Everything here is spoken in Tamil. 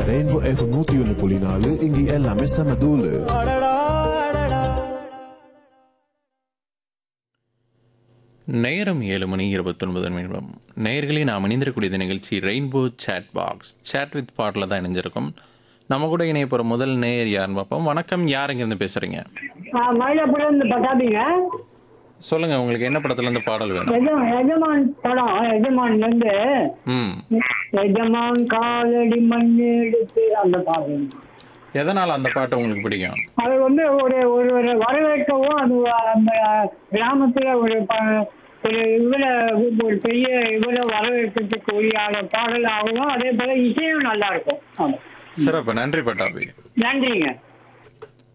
ரெயின்போ எஃப் நூத்தி ஒன்னு புள்ளி நாலு இங்க எல்லாமே செம தூளு நேரம் ஏழு மணி இருபத்தொன்பது நிமிடம் நேயர்களே நாம் இணைந்திருக்கக்கூடிய நிகழ்ச்சி rainbow chat box chat with பாட்டில் தான் இணைஞ்சிருக்கும் நம்ம கூட இணைய போகிற முதல் நேயர் யாருன்னு பார்ப்போம் வணக்கம் யார் இங்கேருந்து பேசுகிறீங்க மயிலாப்பூர்ல இருந்து பட்டாபிங்க சொல்லுங்கள் உங்களுக்கு என்ன படத்துலேருந்து பாடல் வேணும் எஜ- எஜமான் படம் எஜமான்ல இருந்து ம் எஜமான் காலடி மண் எடுத்து அந்த பாடம் எதனால் அந்த பாட்டு உங்களுக்கு பிடிக்கும் அது வந்து ஒரு ஒரு ஒரு வரவேற்கவும் அது அந்த கிராமத்துல ஒரு ப- ஒரு இவ்வளோ ஒரு பெரிய இவ்வளோ வரவேற்கிறதுக்கு உரிய பாடலாகவும் அதே போல இசையும் நல்லா இருக்கும் ஆமா சிறப்பு நன்றி பட்டாபி நன்றிங்க